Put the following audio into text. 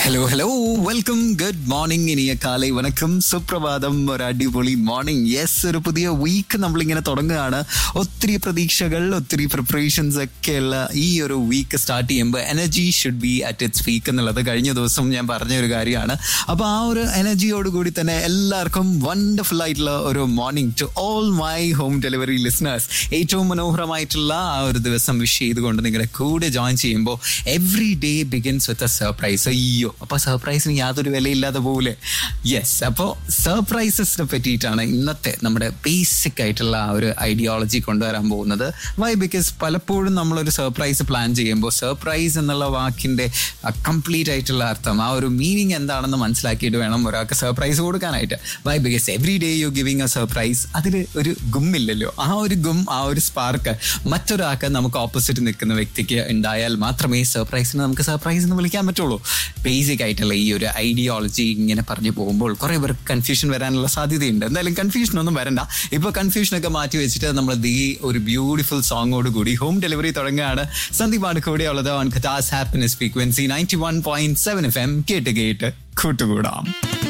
hello hello welcome good morning ഇനിയ കാലൈ വണക്കം സുപ്രഭാതം ഒരു അടിപൊളി മോർണിംഗ് യെസ് ഒരു പുതിയ വീക്ക് നമ്മളിങ്ങനെ തുടങ്ങുകയാണ് ഒത്തിരി പ്രതീക്ഷകൾ ഒത്തിരി പ്രിപ്പറേഷൻസ് ഒക്കെയുള്ള ഈ ഒരു വീക്ക് സ്റ്റാർട്ട് ചെയ്യുമ്പോൾ energy should be at its peak എന്നുള്ളത് കഴിഞ്ഞ ദിവസം ഞാൻ പറഞ്ഞ ഒരു കാര്യമാണ് അപ്പോൾ ആ ഒരു എനർജിയോട് കൂടി തന്നെ എല്ലാവർക്കും വണ്ടർഫുൾ ആയിട്ടുള്ള ഒരു morning to all my home delivery listeners ഏറ്റവും മനോഹരമായിട്ടുള്ള ആ ഒരു ദിവസം വിഷ് ചെയ്തുകൊണ്ട് നിങ്ങളുടെ കൂടെ ജോയിൻ ചെയ്യുമ്പോൾ every day begins with a surprise അയ്യോ അപ്പൊ സർപ്രൈസിന് യാതൊരു വിലയില്ലാതെ പോലെ യെസ് അപ്പോൾ സർപ്രൈസസിനെ പറ്റിയിട്ടാണ് ഇന്നത്തെ നമ്മുടെ ബേസിക് ആയിട്ടുള്ള ആ ഒരു ഐഡിയോളജി കൊണ്ടുവരാൻ പോകുന്നത് വൈ ബിക്കോസ് പലപ്പോഴും നമ്മളൊരു സർപ്രൈസ് പ്ലാൻ ചെയ്യുമ്പോൾ സർപ്രൈസ് എന്നുള്ള വാക്കിന്റെ കംപ്ലീറ്റ് ആയിട്ടുള്ള അർത്ഥം ആ ഒരു മീനിങ് എന്താണെന്ന് മനസ്സിലാക്കിയിട്ട് വേണം ഒരാൾക്ക് സർപ്രൈസ് കൊടുക്കാനായിട്ട് why because every day you giving a surprise അതിൽ ഒരു ഗുമ്മില്ലല്ലോ ആ ഒരു ഗും ആ ഒരു സ്പാർക്ക് മറ്റൊരാൾക്ക് നമുക്ക് ഓപ്പോസിറ്റ് നിൽക്കുന്ന വ്യക്തിക്ക് ഉണ്ടായാൽ മാത്രമേ സർപ്രൈസിനെ നമുക്ക് സർപ്രൈസ് എന്ന് വിളിക്കാൻ പറ്റുള്ളൂ ബേസിക് ആയിട്ടുള്ള ഈ ഒരു ഐഡിയോളജി ഇങ്ങനെ പറഞ്ഞു പോകുമ്പോൾ കുറെ പേർക്ക് കൺഫ്യൂഷൻ വരാനുള്ള സാധ്യതയുണ്ട് എന്തായാലും കൺഫ്യൂഷൻ ഒന്നും വരണ്ട ഇപ്പൊ കൺഫ്യൂഷനൊക്കെ മാറ്റി വെച്ചിട്ട് നമ്മൾ ദീ ഒരു ബ്യൂട്ടിഫുൾ സോങ്ങോട് കൂടി ഹോം ഡെലിവറി തുടങ്ങുകയാണ് സന്ദീപാണ് കൂടെയുള്ളത് ഓൺ കഥാസ് happiness frequency ninety one point seven F M കേട്ട് കേട്ട് കൂട്ടുകൂടാം